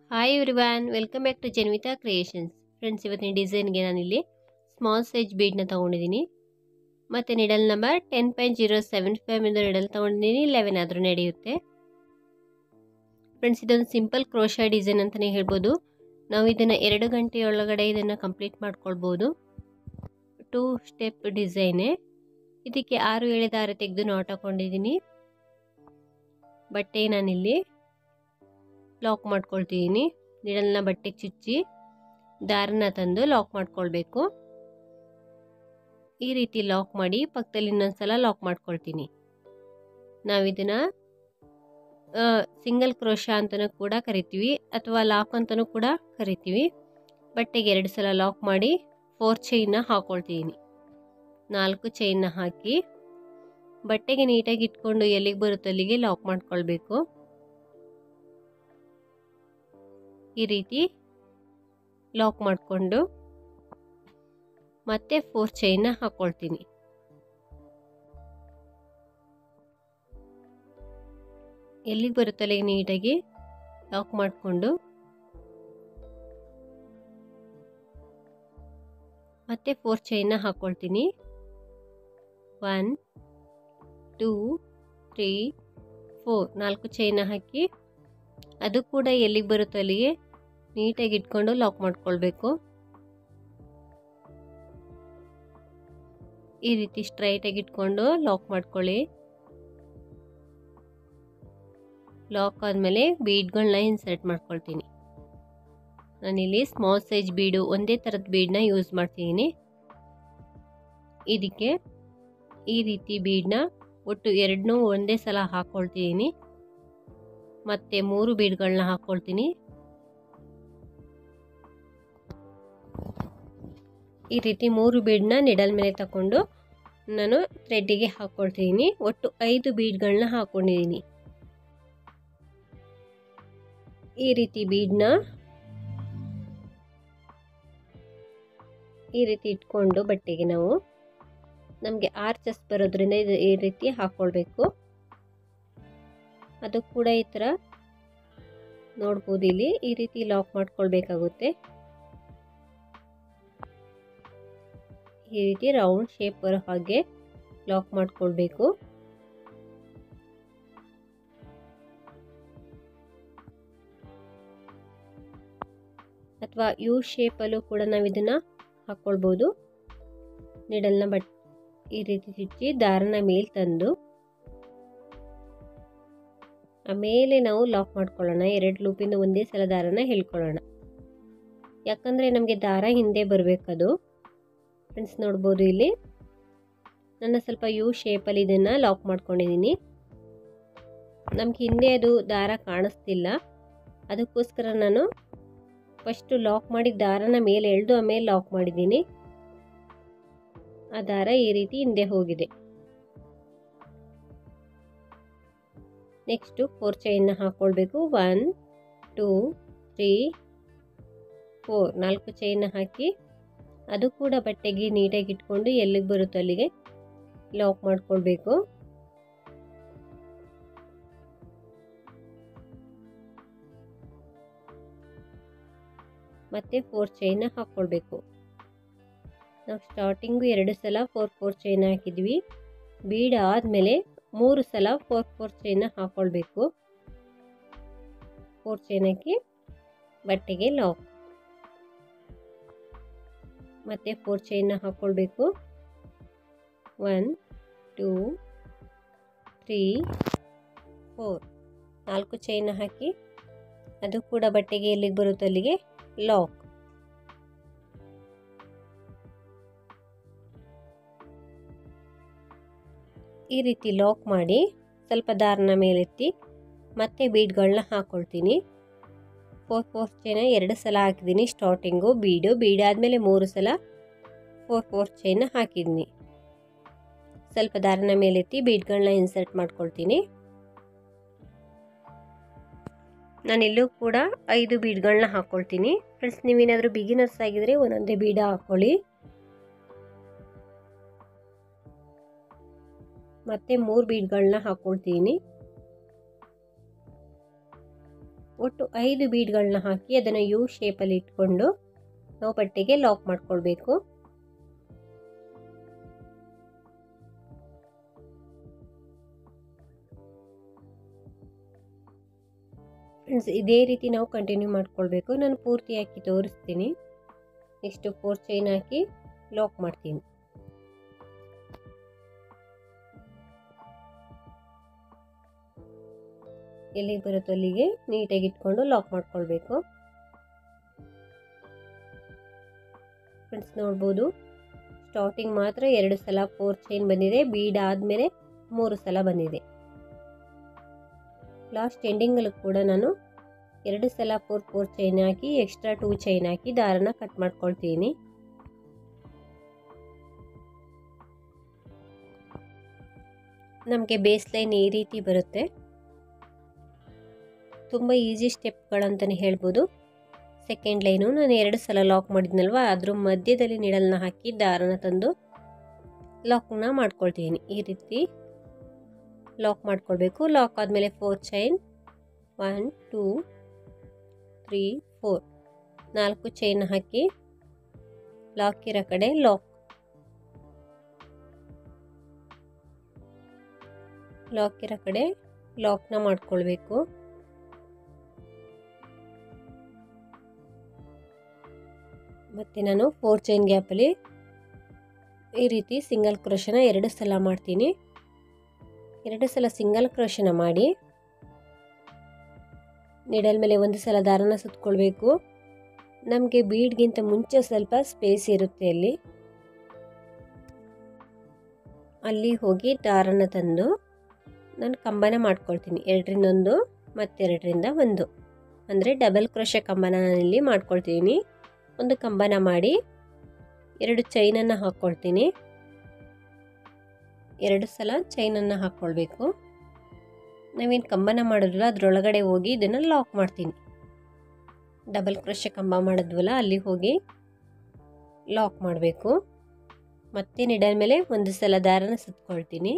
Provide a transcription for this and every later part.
hi everyone welcome back to Janvita creations friends ಇವತ್ತಿನ ಡಿಸೈನ್ಗೆ ನಾನಿಲ್ಲಿ ಸ್ಮಾಲ್ ಸೈಜ್ ಬೀಡ್ನ ತೊಗೊಂಡಿದ್ದೀನಿ ಮತ್ತು needle number ten point zero seven five ಇಂದ ನಿಡಲ್ ತೊಗೊಂಡಿದ್ದೀನಿ ಲೆವೆನ್ ಆದರೂ ನಡೆಯುತ್ತೆ ಫ್ರೆಂಡ್ಸ್ ಇದೊಂದು ಸಿಂಪಲ್ ಕ್ರೋಶಾ ಡಿಸೈನ್ ಅಂತಲೇ ಹೇಳ್ಬೋದು ನಾವು ಇದನ್ನು ಎರಡು ಗಂಟೆಯೊಳಗಡೆ ಇದನ್ನು ಕಂಪ್ಲೀಟ್ ಮಾಡ್ಕೊಳ್ಬೋದು ಟೂ ಸ್ಟೆಪ್ ಡಿಸೈನೇ ಇದಕ್ಕೆ ಆರು ಏಳು ದಾರ ತೆಗೆದು ನಾಟ್ ಹಾಕೊಂಡಿದ್ದೀನಿ ಬಟ್ಟೆ ನಾನಿಲ್ಲಿ ಲಾಕ್ ಮಾಡ್ಕೊಳ್ತಿದ್ದೀನಿ ನಿಡಲ್ನ ಬಟ್ಟೆಗೆ ಚುಚ್ಚಿ ದಾರನ ತಂದು ಲಾಕ್ ಮಾಡ್ಕೊಳ್ಬೇಕು ಈ ರೀತಿ ಲಾಕ್ ಮಾಡಿ ಪಕ್ಕದಲ್ಲಿ ಇನ್ನೊಂದ್ಸಲ ಲಾಕ್ ಮಾಡ್ಕೊಳ್ತೀನಿ ನಾವಿದನ್ನು ಸಿಂಗಲ್ ಕ್ರೋಶ ಅಂತಲೂ ಕೂಡ ಕರಿತೀವಿ ಅಥವಾ ಲಾಕ್ ಅಂತಲೂ ಕೂಡ ಕರಿತೀವಿ ಬಟ್ಟೆಗೆ ಎರಡು ಸಲ ಲಾಕ್ ಮಾಡಿ ಫೋರ್ ಚೈನ್ನ ಹಾಕ್ಕೊಳ್ತಿದ್ದೀನಿ ನಾಲ್ಕು ಚೈನ್ನ ಹಾಕಿ ಬಟ್ಟೆಗೆ ನೀಟಾಗಿ ಇಟ್ಕೊಂಡು ಎಲ್ಲಿಗೆ ಬರುತ್ತೋ ಅಲ್ಲಿಗೆ ಲಾಕ್ ಮಾಡ್ಕೊಳ್ಬೇಕು ಈ ರೀತಿ ಲಾಕ್ ಮಾಡಿಕೊಂಡು ಮತ್ತೆ ಫೋರ್ ಚೈನ್ನ ಹಾಕ್ಕೊಳ್ತೀನಿ ಎಲ್ಲಿಗೆ ಬರುತ್ತೆ ಅಲ್ಲಿಗೆ ನೀಟಾಗಿ ಲಾಕ್ ಮಾಡಿಕೊಂಡು ಮತ್ತೆ ಫೋರ್ ಚೈನ್ನ ಹಾಕ್ಕೊಳ್ತೀನಿ ಒನ್ ಟೂ ತ್ರೀ ಫೋರ್ ನಾಲ್ಕು ಚೈನ ಹಾಕಿ ಅದು ಕೂಡ ಎಲ್ಲಿಗೆ ಬರುತ್ತೋ ಅಲ್ಲಿಗೆ ನೀಟಾಗಿ ಇಟ್ಕೊಂಡು ಲಾಕ್ ಮಾಡ್ಕೊಳ್ಬೇಕು ಈ ರೀತಿ ಸ್ಟ್ರೈಟಾಗಿ ಇಟ್ಕೊಂಡು ಲಾಕ್ ಮಾಡ್ಕೊಳ್ಳಿ ಲಾಕ್ ಆದಮೇಲೆ ಬೀಡ್ಗಳನ್ನ ಇನ್ಸರ್ಟ್ ಮಾಡ್ಕೊಳ್ತೀನಿ ನಾನಿಲ್ಲಿ ಸ್ಮಾಲ್ ಸೈಜ್ ಬೀಡು ಒಂದೇ ಥರದ ಬೀಡನ್ನ ಯೂಸ್ ಮಾಡ್ತಿದ್ದೀನಿ ಇದಕ್ಕೆ ಈ ರೀತಿ ಬೀಡನ್ನ ಒಟ್ಟು ಎರಡನ್ನೂ ಒಂದೇ ಸಲ ಹಾಕ್ಕೊಳ್ತಿದ್ದೀನಿ ಮತ್ತು ಮೂರು ಬೀಡ್ಗಳನ್ನ ಹಾಕ್ಕೊಳ್ತೀನಿ ಈ ರೀತಿ ಮೂರು ಬೀಡನ್ನ ನಿಡಲ್ ಮೇಲೆ ತಗೊಂಡು ನಾನು ಥ್ರೆಡ್ಡಿಗೆ ಹಾಕ್ಕೊಳ್ತಿದ್ದೀನಿ ಒಟ್ಟು ಐದು ಬೀಡ್ಗಳನ್ನ ಹಾಕ್ಕೊಂಡಿದ್ದೀನಿ ಈ ರೀತಿ ಬೀಡನ್ನ ಈ ರೀತಿ ಇಟ್ಕೊಂಡು ಬಟ್ಟೆಗೆ ನಾವು ನಮಗೆ ಆರ್ಚಸ್ ಬರೋದ್ರಿಂದ ಇದು ಈ ರೀತಿ ಹಾಕ್ಕೊಳ್ಬೇಕು ಅದು ಕೂಡ ಈ ಥರ ನೋಡ್ಬೋದು ಇಲ್ಲಿ ಈ ರೀತಿ ಲಾಕ್ ಮಾಡ್ಕೊಳ್ಬೇಕಾಗುತ್ತೆ ಈ ರೀತಿ ರೌಂಡ್ ಶೇಪ್ ಬರೋ ಹಾಗೆ ಲಾಕ್ ಮಾಡ್ಕೊಳ್ಬೇಕು ಅಥವಾ ಯು ಶೇಪಲ್ಲೂ ಕೂಡ ನಾವು ಇದನ್ನು ಹಾಕ್ಕೊಳ್ಬೋದು ನಿಡಲ್ನ ಬಟ್ ಈ ರೀತಿ ಚುಚ್ಚಿ ದಾರನ ಮೇಲೆ ತಂದು ಆಮೇಲೆ ನಾವು ಲಾಕ್ ಮಾಡ್ಕೊಳ್ಳೋಣ ಎರಡು ಲೂಪಿಂದ ಒಂದೇ ಸಲ ದಾರನ ಹೇಳ್ಕೊಳ್ಳೋಣ ಯಾಕಂದರೆ ನಮಗೆ ದಾರ ಹಿಂದೆ ಬರಬೇಕದು ಫ್ರೆಂಡ್ಸ್ ನೋಡ್ಬೋದು ಇಲ್ಲಿ ನನ್ನ ಸ್ವಲ್ಪ ಯು ಶೇಪಲ್ಲಿ ಇದನ್ನು ಲಾಕ್ ಮಾಡ್ಕೊಂಡಿದ್ದೀನಿ ನಮ್ಗೆ ಹಿಂದೆ ಅದು ದಾರ ಕಾಣಿಸ್ತಿಲ್ಲ ಅದಕ್ಕೋಸ್ಕರ ನಾನು ಫಸ್ಟು ಲಾಕ್ ಮಾಡಿ ದಾರನ ಮೇಲೆ ಎಳೆದು ಆಮೇಲೆ ಲಾಕ್ ಮಾಡಿದ್ದೀನಿ ಆ ದಾರ ಈ ರೀತಿ ಹಿಂದೆ ಹೋಗಿದೆ ನೆಕ್ಸ್ಟು ಫೋರ್ ಚೈನ್ನ ಹಾಕ್ಕೊಳ್ಬೇಕು ಒನ್ ಟೂ ತ್ರೀ ಫೋರ್ ನಾಲ್ಕು ಚೈನ್ನ ಹಾಕಿ ಅದು ಕೂಡ ಬಟ್ಟೆಗೆ ನೀಟಾಗಿ ಇಟ್ಕೊಂಡು ಎಲ್ಲಿಗೆ ಬರುತ್ತೋ ಅಲ್ಲಿಗೆ ಲಾಕ್ ಮಾಡ್ಕೊಳ್ಬೇಕು ಮತ್ತೆ ಫೋರ್ ಚೈನ್ನ ಹಾಕ್ಕೊಳ್ಬೇಕು ನಾವು ಸ್ಟಾರ್ಟಿಂಗು ಎರಡು ಸಲ ಫೋರ್ ಫೋರ್ ಚೈನ್ ಹಾಕಿದ್ವಿ ಬೀಡ್ ಆದಮೇಲೆ ಮೂರು ಸಲ ಫೋರ್ ಫೋರ್ ಚೈನ್ನ ಹಾಕ್ಕೊಳ್ಬೇಕು ಫೋರ್ ಚೈನ್ ಹಾಕಿ ಬಟ್ಟೆಗೆ ಲಾಕ್ ಮತ್ತು ಫೋರ್ ಚೈನ್ನ ಹಾಕ್ಕೊಳ್ಬೇಕು ಒನ್ ಟೂ ತ್ರೀ ಫೋರ್ ನಾಲ್ಕು ಚೈನ್ನ ಹಾಕಿ ಅದು ಕೂಡ ಬಟ್ಟೆಗೆ ಎಲ್ಲಿಗೆ ಬರುತ್ತೋ ಅಲ್ಲಿಗೆ ಲಾಕ್ ಈ ರೀತಿ ಲಾಕ್ ಮಾಡಿ ಸ್ವಲ್ಪ ದಾರನ ಮೇಲೆತ್ತಿ ಮತ್ತೆ ಬೀಡ್ಗಳನ್ನ ಹಾಕ್ಕೊಳ್ತೀನಿ ಫೋರ್ ಫೋರ್ ಚೈನ ಎರಡು ಸಲ ಹಾಕಿದ್ದೀನಿ ಸ್ಟಾರ್ಟಿಂಗು ಬೀಡು ಬೀಡಾದಮೇಲೆ ಮೂರು ಸಲ ಫೋರ್ ಫೋರ್ ಚೈನ ಹಾಕಿದ್ದೀನಿ ಸ್ವಲ್ಪ ದಾರನ ಮೇಲೆತ್ತಿ ಬೀಡ್ಗಳನ್ನ ಇನ್ಸರ್ಟ್ ಮಾಡ್ಕೊಳ್ತೀನಿ ನಾನಿಲ್ಲೂ ಕೂಡ ಐದು ಬೀಡ್ಗಳನ್ನ ಹಾಕ್ಕೊಳ್ತೀನಿ ಫ್ರೆಂಡ್ಸ್ ನೀವೇನಾದರೂ ಬಿಗಿನರ್ಸ್ ಆಗಿದ್ರೆ ಒಂದೊಂದೇ ಬೀಡ ಹಾಕ್ಕೊಳ್ಳಿ ಮತ್ತೆ ಮೂರು ಬೀಡ್ಗಳನ್ನ ಹಾಕ್ಕೊಳ್ತೀನಿ ಒಟ್ಟು ಐದು ಬೀಡ್ಗಳನ್ನ ಹಾಕಿ ಅದನ್ನು ಯು ಶೇಪಲ್ಲಿ ಇಟ್ಕೊಂಡು ನಾವು ಪಟ್ಟಿಗೆ ಲಾಕ್ ಮಾಡ್ಕೊಳ್ಬೇಕು ಫ್ರೆಂಡ್ಸ್ ಇದೇ ರೀತಿ ನಾವು ಕಂಟಿನ್ಯೂ ಮಾಡ್ಕೊಳ್ಬೇಕು ನಾನು ಪೂರ್ತಿ ಹಾಕಿ ತೋರಿಸ್ತೀನಿ ನೆಕ್ಸ್ಟು ಫೋರ್ ಚೈನ್ ಹಾಕಿ ಲಾಕ್ ಮಾಡ್ತೀನಿ ಎಲ್ಲಿಗೆ ಬರುತ್ತೋ ಅಲ್ಲಿಗೆ ನೀಟಾಗಿ ಇಟ್ಕೊಂಡು ಲಾಕ್ ಮಾಡ್ಕೊಳ್ಬೇಕು ಫ್ರೆಂಡ್ಸ್ ನೋಡ್ಬೋದು ಸ್ಟಾರ್ಟಿಂಗ್ ಮಾತ್ರ ಎರಡು ಸಲ ಫೋರ್ ಚೈನ್ ಬಂದಿದೆ ಬೀಡ್ ಆದಮೇಲೆ ಮೂರು ಸಲ ಬಂದಿದೆ ಲಾಸ್ಟ್ ಎಂಡಿಂಗಲ್ಲೂ ಕೂಡ ನಾನು ಎರಡು ಸಲ ಫೋರ್ ಫೋರ್ ಚೈನ್ ಹಾಕಿ ಎಕ್ಸ್ಟ್ರಾ ಟೂ ಚೈನ್ ಹಾಕಿ ದಾರನ ಕಟ್ ಮಾಡ್ಕೊಳ್ತೀನಿ ನಮಗೆ ಬೇಸ್ ಲೈನ್ ಈ ರೀತಿ ಬರುತ್ತೆ ತುಂಬ ಈಸಿ ಸ್ಟೆಪ್ಗಳಂತಲೇ ಹೇಳ್ಬೋದು ಸೆಕೆಂಡ್ ಲೈನು ನಾನು ಎರಡು ಸಲ ಲಾಕ್ ಮಾಡಿದ್ನಲ್ವ ಅದ್ರ ಮಧ್ಯದಲ್ಲಿ ನಿಡಲ್ನ ಹಾಕಿ ದಾರನ ತಂದು ಲಾಕ್ನ ಮಾಡ್ಕೊಳ್ತೀನಿ ಈ ರೀತಿ ಲಾಕ್ ಮಾಡ್ಕೊಳ್ಬೇಕು ಲಾಕ್ ಆದಮೇಲೆ four chain one two three four ನಾಲ್ಕು ಚೈನ್ ಹಾಕಿ ಲಾಕ್ ಇರೋ ಕಡೆ ಲಾಕ್ ಲಾಕ್ ಇರೋ ಕಡೆ ಲಾಕ್ನ ಮಾಡ್ಕೊಳ್ಬೇಕು ಮತ್ತು ನಾನು ಫೋರ್ ಚೈನ್ ಗ್ಯಾಪಲ್ಲಿ ಈ ರೀತಿ ಸಿಂಗಲ್ ಕ್ರೋಶನ ಎರಡು ಸಲ ಮಾಡ್ತೀನಿ ಎರಡು ಸಲ ಸಿಂಗಲ್ ಕ್ರೋಶನ ಮಾಡಿ ನಿಡಲ್ ಮೇಲೆ ಒಂದು ಸಲ ದಾರನ ಸುತ್ಕೊಳ್ಬೇಕು ನಮಗೆ ಬೀಡ್ಗಿಂತ ಮುಂಚೆ ಸ್ವಲ್ಪ ಸ್ಪೇಸ್ ಇರುತ್ತೆ ಅಲ್ಲಿ ಅಲ್ಲಿ ಹೋಗಿ ದಾರನ ತಂದು ನಾನು ಕಂಬನ ಮಾಡ್ಕೊಳ್ತೀನಿ ಎರಡರಿಂದ ಒಂದು ಮತ್ತೆರಡರಿಂದ ಒಂದು ಅಂದರೆ ಡಬಲ್ ಕ್ರೋಶ ಕಂಬನ ನಾನಿಲ್ಲಿ ಮಾಡ್ಕೊಳ್ತೀನಿ ಒಂದು ಕಂಬನ ಮಾಡಿ ಎರಡು ಚೈನನ್ನು ಹಾಕ್ಕೊಳ್ತೀನಿ ಎರಡು ಸಲ ಚೈನನ್ನು ಹಾಕ್ಕೊಳ್ಬೇಕು ನಾವೇನು ಕಂಬನ ಮಾಡಿದ್ವಲ್ಲ ಅದರೊಳಗಡೆ ಹೋಗಿ ಇದನ್ನು ಲಾಕ್ ಮಾಡ್ತೀನಿ ಡಬಲ್ ಕ್ರೋಶ ಕಂಬ ಮಾಡಿದ್ವಲ್ಲ ಅಲ್ಲಿ ಹೋಗಿ ಲಾಕ್ ಮಾಡಬೇಕು ಮತ್ತೆ ನಿಡಲ್ ಮೇಲೆ ಒಂದು ಸಲ ದಾರನ ಸುತ್ಕೊಳ್ತೀನಿ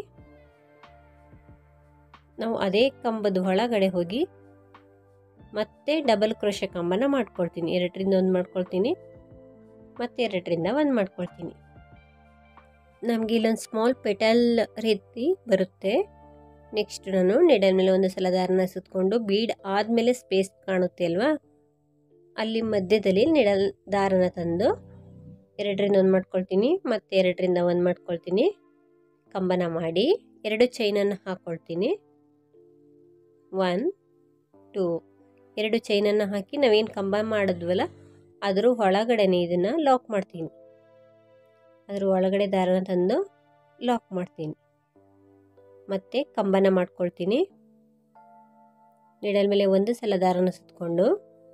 ನಾವು ಅದೇ ಕಂಬದ ಒಳಗಡೆ ಹೋಗಿ ಮತ್ತೆ ಡಬಲ್ ಕ್ರೋಶ ಕಂಬನ ಮಾಡ್ಕೊಳ್ತೀನಿ ಎರಡರಿಂದ ಒಂದು ಮಾಡ್ಕೊಳ್ತೀನಿ ಮತ್ತು ಎರಡರಿಂದ ಒಂದು ಮಾಡ್ಕೊಳ್ತೀನಿ ನಮಗೆ ಇಲ್ಲೊಂದು ಸ್ಮಾಲ್ ಪೆಟಲ್ ರೀತಿ ಬರುತ್ತೆ ನೆಕ್ಸ್ಟ್ ನಾನು ನೆಡಲ್ ಮೇಲೆ ಒಂದು ಸಲ ದಾರನ ಸುತ್ಕೊಂಡು ಬೀಡ್ ಆದಮೇಲೆ ಸ್ಪೇಸ್ ಕಾಣುತ್ತೆ ಅಲ್ವಾ ಅಲ್ಲಿ ಮಧ್ಯದಲ್ಲಿ ನೆಡಲ್ ದಾರನ ತಂದು ಎರಡರಿಂದ ಒಂದು ಮಾಡ್ಕೊಳ್ತೀನಿ ಮತ್ತು ಎರಡರಿಂದ ಒಂದು ಮಾಡ್ಕೊಳ್ತೀನಿ ಕಂಬನ ಮಾಡಿ ಎರಡು ಚೈನನ್ನು ಹಾಕ್ಕೊಳ್ತೀನಿ ಒನ್ ಟೂ ಎರಡು ಚೈನನ್ನು ಹಾಕಿ ನಾವೇನು ಕಂಬ ಮಾಡಿದ್ವಲ್ಲ ಅದ್ರ ಒಳಗಡೆನೆ ಇದನ್ನು ಲಾಕ್ ಮಾಡ್ತೀನಿ ಅದ್ರ ಒಳಗಡೆ ದಾರನ ತಂದು ಲಾಕ್ ಮಾಡ್ತೀನಿ ಮತ್ತು ಕಂಬನ ಮಾಡ್ಕೊಳ್ತೀನಿ ನಿಡಲ್ ಮೇಲೆ ಒಂದು ಸಲ ದಾರನ ಸುತ್ಕೊಂಡು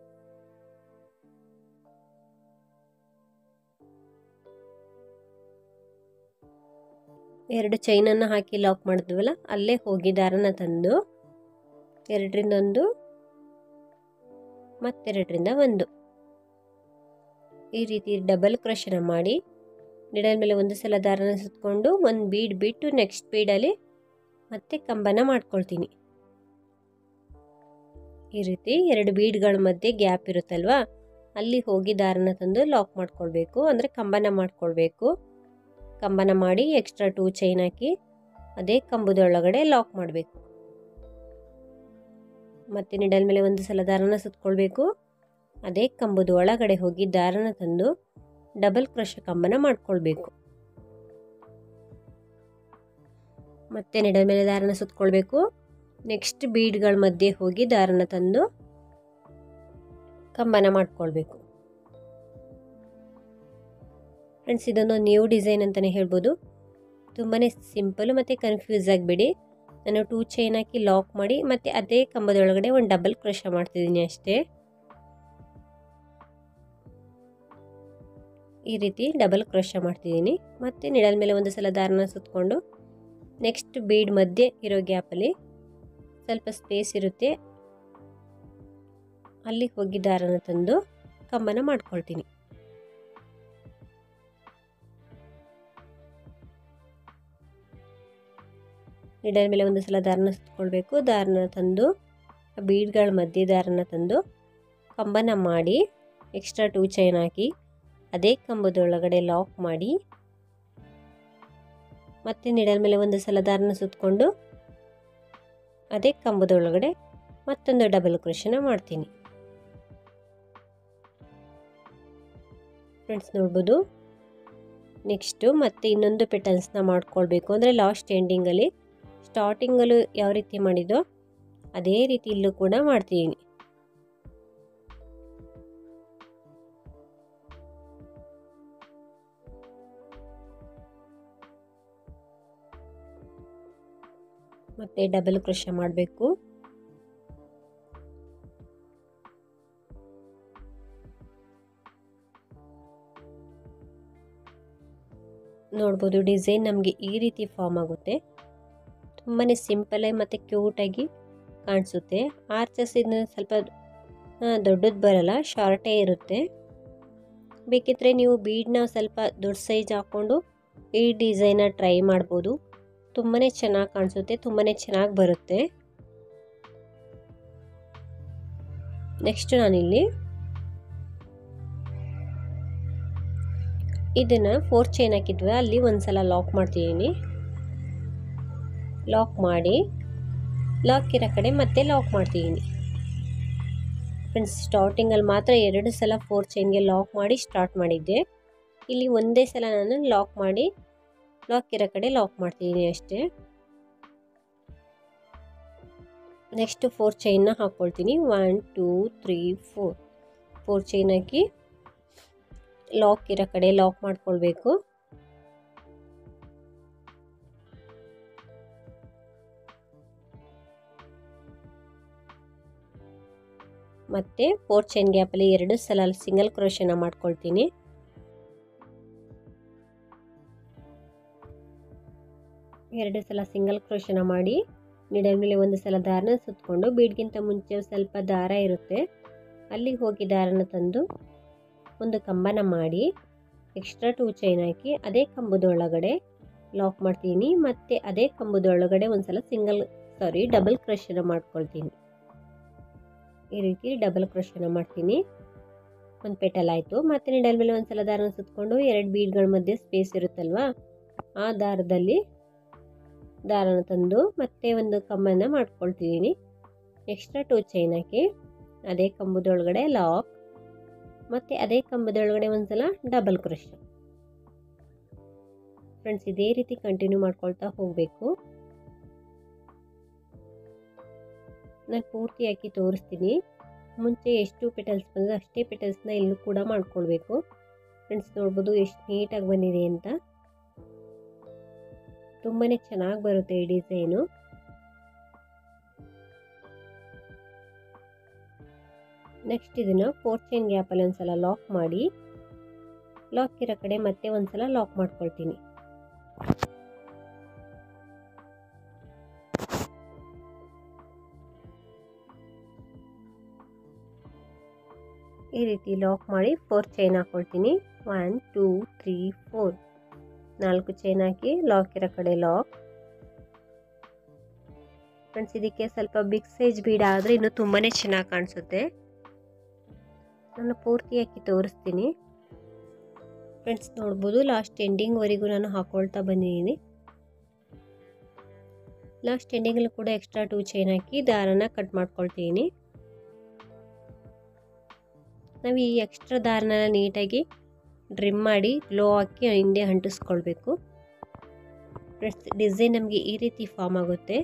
ಎರಡು ಚೈನನ್ನು ಹಾಕಿ ಲಾಕ್ ಮಾಡಿದ್ವಲ್ಲ ಅಲ್ಲೇ ಹೋಗಿ ದಾರನ ತಂದು ಎರಡರಿಂದ ಒಂದು ಮತ್ತೆರಡರಿಂದ ಒಂದು ಈ ರೀತಿ ಡಬಲ್ ಕ್ರಶನ ಮಾಡಿ ನಿಡಲ್ ಮೇಲೆ ಒಂದು ಸಲ ದಾರನ ಸುತ್ಕೊಂಡು ಒಂದು ಬೀಡ್ ಬಿಟ್ಟು ನೆಕ್ಸ್ಟ್ ಬೀಡಲ್ಲಿ ಮತ್ತೆ ಕಂಬನ ಮಾಡ್ಕೊಳ್ತೀನಿ ಈ ರೀತಿ ಎರಡು ಬೀಡ್ಗಳ ಮಧ್ಯೆ ಗ್ಯಾಪ್ ಇರುತ್ತಲ್ವಾ ಅಲ್ಲಿ ಹೋಗಿ ದಾರನ ತಂದು ಲಾಕ್ ಮಾಡ್ಕೊಳ್ಬೇಕು ಅಂದರೆ ಕಂಬನ ಮಾಡ್ಕೊಳ್ಬೇಕು ಕಂಬನ ಮಾಡಿ ಎಕ್ಸ್ಟ್ರಾ ಟೂ ಚೈನ್ ಹಾಕಿ ಅದೇ ಕಂಬದೊಳಗಡೆ ಲಾಕ್ ಮಾಡಬೇಕು ಮತ್ತು ನಿಡಲ್ ಮೇಲೆ ಒಂದು ಸಲ ದಾರನ ಸುತ್ಕೊಳ್ಬೇಕು ಅದೇ ಕಂಬದ ಒಳಗಡೆ ಹೋಗಿ ದಾರನ ತಂದು ಡಬಲ್ ಕ್ರಶ ಕಂಬನ ಮಾಡ್ಕೊಳ್ಬೇಕು ಮತ್ತೆ ನಿಡಲ್ ಮೇಲೆ ದಾರನ ಸುತ್ಕೊಳ್ಬೇಕು ನೆಕ್ಸ್ಟ್ ಬೀಡ್ಗಳ ಮಧ್ಯೆ ಹೋಗಿ ದಾರನ ತಂದು ಕಂಬನ ಮಾಡ್ಕೊಳ್ಬೇಕು ಫ್ರೆಂಡ್ಸ್ ಇದೊಂದು ನ್ಯೂ ಡಿಸೈನ್ ಅಂತಲೇ ಹೇಳ್ಬೋದು ತುಂಬಾ ಸಿಂಪಲು ಮತ್ತು ಕನ್ಫ್ಯೂಸ್ ಆಗಿಬಿಡಿ ನಾನು ಟೂ ಚೈನ್ ಹಾಕಿ ಲಾಕ್ ಮಾಡಿ ಮತ್ತು ಅದೇ ಕಂಬದೊಳಗಡೆ ಒಂದು ಡಬಲ್ ಕ್ರಶ ಮಾಡ್ತಿದ್ದೀನಿ ಅಷ್ಟೇ ಈ ರೀತಿ ಡಬಲ್ ಕ್ರಶ ಮಾಡ್ತಿದ್ದೀನಿ ಮತ್ತು ನಿಡಲ್ ಮೇಲೆ ಒಂದು ಸಲ ದಾರನ ಸುತ್ಕೊಂಡು ನೆಕ್ಸ್ಟ್ ಬೀಡ್ ಮಧ್ಯೆ ಇರೋ ಗ್ಯಾಪಲ್ಲಿ ಸ್ವಲ್ಪ ಸ್ಪೇಸ್ ಇರುತ್ತೆ ಅಲ್ಲಿ ಹೋಗಿ ದಾರನ ತಂದು ಕಂಬನ ಮಾಡ್ಕೊಳ್ತೀನಿ ನಿಡಲ್ ಮೇಲೆ ಒಂದು ಸಲ ದಾರನ ಸುತ್ಕೊಳ್ಬೇಕು ದಾರನ ತಂದು ಆ ಬೀಡ್ಗಳ ಮಧ್ಯೆ ದಾರನ ತಂದು ಕಂಬನ ಮಾಡಿ ಎಕ್ಸ್ಟ್ರಾ ಟೂ ಚೈನ್ ಹಾಕಿ ಅದೇ ಕಂಬದೊಳಗಡೆ ಲಾಕ್ ಮಾಡಿ ಮತ್ತೆ ನಿಡಲ್ ಮೇಲೆ ಒಂದು ಸಲ ದಾರನ ಸುತ್ತಕೊಂಡು ಅದೇ ಕಂಬದೊಳಗಡೆ ಮತ್ತೊಂದು ಡಬಲ್ ಕ್ರೋಶನ ಮಾಡ್ತೀನಿ ಫ್ರೆಂಡ್ಸ್ ನೋಡ್ಬೋದು ನೆಕ್ಸ್ಟು ಮತ್ತೆ ಇನ್ನೊಂದು ಪೆಟಲ್ಸ್ನ ಮಾಡ್ಕೊಳ್ಬೇಕು ಅಂದರೆ ಲಾಸ್ಟ್ ಎಂಡಿಂಗಲ್ಲಿ ಸ್ಟಾರ್ಟಿಂಗಲ್ಲೂ ಯಾವ ರೀತಿ ಮಾಡಿದೋ ಅದೇ ರೀತಿ ಇಲ್ಲೂ ಕೂಡ ಮಾಡ್ತೀನಿ ಮತ್ತೆ ಡಬಲ್ ಕ್ರೋಶ ಮಾಡಬೇಕು ನೋಡ್ಬೋದು ಡಿಸೈನ್ ನಮಗೆ ಈ ರೀತಿ ಫಾರ್ಮ್ ಆಗುತ್ತೆ ತುಂಬಾ ಸಿಂಪಲಾಗಿ ಮತ್ತು ಕ್ಯೂಟಾಗಿ ಕಾಣಿಸುತ್ತೆ ಆರ್ಚಸ್ ಇದನ್ನ ಸ್ವಲ್ಪ ದೊಡ್ಡದು ಬರಲ್ಲ ಶಾರ್ಟೇ ಇರುತ್ತೆ ಬೇಕಿದ್ರೆ ನೀವು ಬೀಡನ್ನ ಸ್ವಲ್ಪ ದೊಡ್ಡ ಸೈಜ್ ಹಾಕ್ಕೊಂಡು ಈ ಡಿಸೈನ ಟ್ರೈ ಮಾಡ್ಬೋದು ತುಂಬಾ ಚೆನ್ನಾಗಿ ಕಾಣಿಸುತ್ತೆ ತುಂಬಾ ಚೆನ್ನಾಗಿ ಬರುತ್ತೆ ನೆಕ್ಸ್ಟ್ ನಾನಿಲ್ಲಿ ಇದನ್ನು ಫೋರ್ ಚೈನ್ ಹಾಕಿದ್ವಿ ಅಲ್ಲಿ ಒಂದ್ಸಲ ಲಾಕ್ ಮಾಡ್ತಿದ್ದೀನಿ ಲಾಕ್ ಮಾಡಿ ಲಾಕ್ ಇರೋ ಕಡೆ ಮತ್ತೆ ಲಾಕ್ ಮಾಡ್ತಿದ್ದೀನಿ ಫ್ರೆಂಡ್ಸ್ ಸ್ಟಾರ್ಟಿಂಗಲ್ಲಿ ಮಾತ್ರ ಎರಡು ಸಲ ಫೋರ್ ಚೈನ್ಗೆ ಲಾಕ್ ಮಾಡಿ ಸ್ಟಾರ್ಟ್ ಮಾಡಿದ್ದೆ ಇಲ್ಲಿ ಒಂದೇ ಸಲ ನಾನು ಲಾಕ್ ಮಾಡಿ ಲಾಕ್ ಇರೋ ಕಡೆ ಲಾಕ್ ಮಾಡ್ತಿದ್ದೀನಿ ಅಷ್ಟೇ ನೆಕ್ಸ್ಟ್ ಫೋರ್ ಚೈನ್ನ ಹಾಕ್ಕೊಳ್ತೀನಿ one two three four four chain ಹಾಕಿ ಲಾಕ್ ಇರೋ ಕಡೆ ಲಾಕ್ ಮಾಡ್ಕೊಳ್ಬೇಕು ಮತ್ತೆ ಫೋರ್ ಚೈನ್ ಗ್ಯಾಪಲ್ಲಿ ಎರಡು ಸಲ ಸಿಂಗಲ್ ಕ್ರೋಶನ ಮಾಡ್ಕೊಳ್ತೀನಿ ಎರಡು ಸಲ ಸಿಂಗಲ್ ಕ್ರೋಶನ ಮಾಡಿ ನಿಡಲ್ ಮೇಲೆ ಒಂದು ಸಲ ದಾರನ ಸುತ್ತಕೊಂಡು ಬೀಡ್ಗಿಂತ ಮುಂಚೆ ಸ್ವಲ್ಪ ದಾರ ಇರುತ್ತೆ ಅಲ್ಲಿಗೆ ಹೋಗಿ ದಾರನ ತಂದು ಒಂದು ಕಂಬನ ಮಾಡಿ ಎಕ್ಸ್ಟ್ರಾ ಟೂ ಚೈನ್ ಹಾಕಿ ಅದೇ ಕಂಬದೊಳಗಡೆ ಲಾಕ್ ಮಾಡ್ತೀನಿ ಮತ್ತು ಅದೇ ಕಂಬದೊಳಗಡೆ ಒಂದು ಸಲ ಸಿಂಗಲ್ ಸಾರಿ ಡಬಲ್ ಕ್ರಶನ ಮಾಡ್ಕೊಳ್ತೀನಿ ಈ ರೀತಿ ಡಬಲ್ ಕ್ರಶನ ಮಾಡ್ತೀನಿ ಒಂದು ಪೆಟಲ್ ಆಯಿತು ಮತ್ತು ನಿಡಲ್ ಮೇಲೆ ಒಂದು ಸಲ ದಾರನ ಸುತ್ತಕೊಂಡು ಎರಡು ಬೀಡ್ಗಳ ಮಧ್ಯೆ ಸ್ಪೇಸ್ ಇರುತ್ತಲ್ವಾ ಆ ದಾರದಲ್ಲಿ ದಾರನ ತಂದು ಮತ್ತೆ ಒಂದು ಕಂಬನ ಮಾಡ್ಕೊಳ್ತಿದ್ದೀನಿ ಎಕ್ಸ್ಟ್ರಾ ಟೂ ಚೈನ್ ಹಾಕಿ ಅದೇ ಕಂಬದೊಳಗಡೆ ಲಾಕ್ ಮತ್ತು ಅದೇ ಕಂಬದೊಳಗಡೆ ಒಂದ್ಸಲ ಡಬಲ್ ಕ್ರಶ್ ಫ್ರೆಂಡ್ಸ್ ಇದೇ ರೀತಿ ಕಂಟಿನ್ಯೂ ಮಾಡ್ಕೊಳ್ತಾ ಹೋಗಬೇಕು ನಾನು ಪೂರ್ತಿ ಹಾಕಿ ತೋರಿಸ್ತೀನಿ ಮುಂಚೆ ಎಷ್ಟು ಪೆಟಲ್ಸ್ ಬಂದರೆ ಅಷ್ಟೇ ಪೆಟಲ್ಸ್ನ ಇಲ್ಲೂ ಕೂಡ ಮಾಡ್ಕೊಳ್ಬೇಕು ಫ್ರೆಂಡ್ಸ್ ನೋಡ್ಬೋದು ಎಷ್ಟು ನೀಟಾಗಿ ಬಂದಿದೆ ಅಂತ ತುಂಬಾ ಚೆನ್ನಾಗಿ ಬರುತ್ತೆ ಈ ಡಿಸೈನು ನೆಕ್ಸ್ಟ್ ಇದನ್ನು ಫೋರ್ ಚೈನ್ ಗ್ಯಾಪಲ್ಲಿ ಒಂದ್ಸಲ ಲಾಕ್ ಮಾಡಿ ಲಾಕ್ ಇರೋ ಕಡೆ ಮತ್ತೆ ಒಂದ್ಸಲ ಲಾಕ್ ಮಾಡ್ಕೊಳ್ತೀನಿ ಈ ರೀತಿ ಲಾಕ್ ಮಾಡಿ ಫೋರ್ ಚೈನ್ ಹಾಕ್ಕೊಳ್ತೀನಿ ಒನ್ ಟೂ ತ್ರೀ ಫೋರ್ ನಾಲ್ಕು ಚೈನ್ ಹಾಕಿ ಲಾಕ್ ಇರೋ ಕಡೆ ಲಾಕ್ ಫ್ರೆಂಡ್ಸ್ ಇದಕ್ಕೆ ಸ್ವಲ್ಪ ಬಿಗ್ ಸೈಜ್ ಬೀಡ ಆದರೆ ಇನ್ನೂ ತುಂಬಾ ಚೆನ್ನಾಗಿ ಕಾಣಿಸುತ್ತೆ ನಾನು ಪೂರ್ತಿ ಹಾಕಿ ತೋರಿಸ್ತೀನಿ ಫ್ರೆಂಡ್ಸ್ ನೋಡ್ಬೋದು ಲಾಸ್ಟ್ ಎಂಡಿಂಗ್ವರೆಗೂ ನಾನು ಹಾಕ್ಕೊಳ್ತಾ ಬಂದಿದ್ದೀನಿ ಲಾಸ್ಟ್ ಎಂಡಿಂಗಲ್ಲಿ ಕೂಡ ಎಕ್ಸ್ಟ್ರಾ ಟೂ ಚೈನ್ ಹಾಕಿ ದಾರನ ಕಟ್ ಮಾಡ್ಕೊಳ್ತೀನಿ ನಾವು ಈ ಎಕ್ಸ್ಟ್ರಾ ದಾರನ ನೀಟಾಗಿ ಡ್ರಿಮ್ ಮಾಡಿ ಗ್ಲೋ ಹಾಕಿ ಹಿಂದೆ ಅಂಟಿಸ್ಕೊಳ್ಬೇಕು ಫ್ರೆಂಡ್ಸ್ ಡಿಸೈನ್ ನಮಗೆ ಈ ರೀತಿ ಫಾರ್ಮ್ ಆಗುತ್ತೆ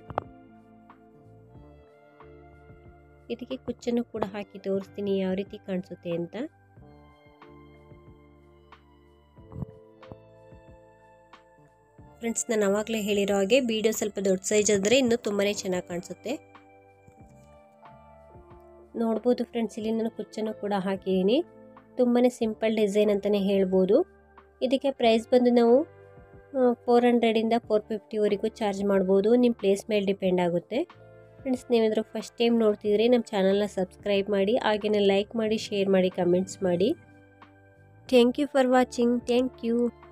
ಇದಕ್ಕೆ ಕುಚ್ಚನ್ನು ಕೂಡ ಹಾಕಿ ತೋರಿಸ್ತೀನಿ ಯಾವ ರೀತಿ ಕಾಣಿಸುತ್ತೆ ಅಂತ ಫ್ರೆಂಡ್ಸ್ ನಾನು ಆವಾಗಲೇ ಹೇಳಿರೋ ಹಾಗೆ ಬೀಡಿಯೋ ಸ್ವಲ್ಪ ದೊಡ್ಡ ಸೈಜ್ ಅಂದರೆ ಇನ್ನೂ ತುಂಬಾ ಚೆನ್ನಾಗಿ ಕಾಣಿಸುತ್ತೆ ನೋಡ್ಬೋದು ಫ್ರೆಂಡ್ಸ್ ಇಲ್ಲಿ ನಾನು ಕುಚ್ಚನ್ನು ಕೂಡ ಹಾಕಿದ್ದೀನಿ ತುಂಬಾ ಸಿಂಪಲ್ ಡಿಸೈನ್ ಅಂತಲೇ ಹೇಳ್ಬೋದು ಇದಕ್ಕೆ ಪ್ರೈಸ್ ಬಂದು ನಾವು ಫೋರ್ ಹಂಡ್ರೆಡಿಂದ ಫೋರ್ ಫಿಫ್ಟಿವರೆಗೂ ಚಾರ್ಜ್ ಮಾಡ್ಬೋದು ನಿಮ್ಮ ಪ್ಲೇಸ್ ಮೇಲೆ ಡಿಪೆಂಡ್ ಆಗುತ್ತೆ ಫ್ರೆಂಡ್ಸ್ ನೀವೇನಾದರೂ ಫಸ್ಟ್ ಟೈಮ್ ನೋಡ್ತಿದ್ರೆ ನಮ್ಮ ಚಾನಲ್ನ ಸಬ್ಸ್ಕ್ರೈಬ್ ಮಾಡಿ ಹಾಗೆಯೇ ಲೈಕ್ ಮಾಡಿ ಶೇರ್ ಮಾಡಿ ಕಮೆಂಟ್ಸ್ ಮಾಡಿ thank you for watching thank you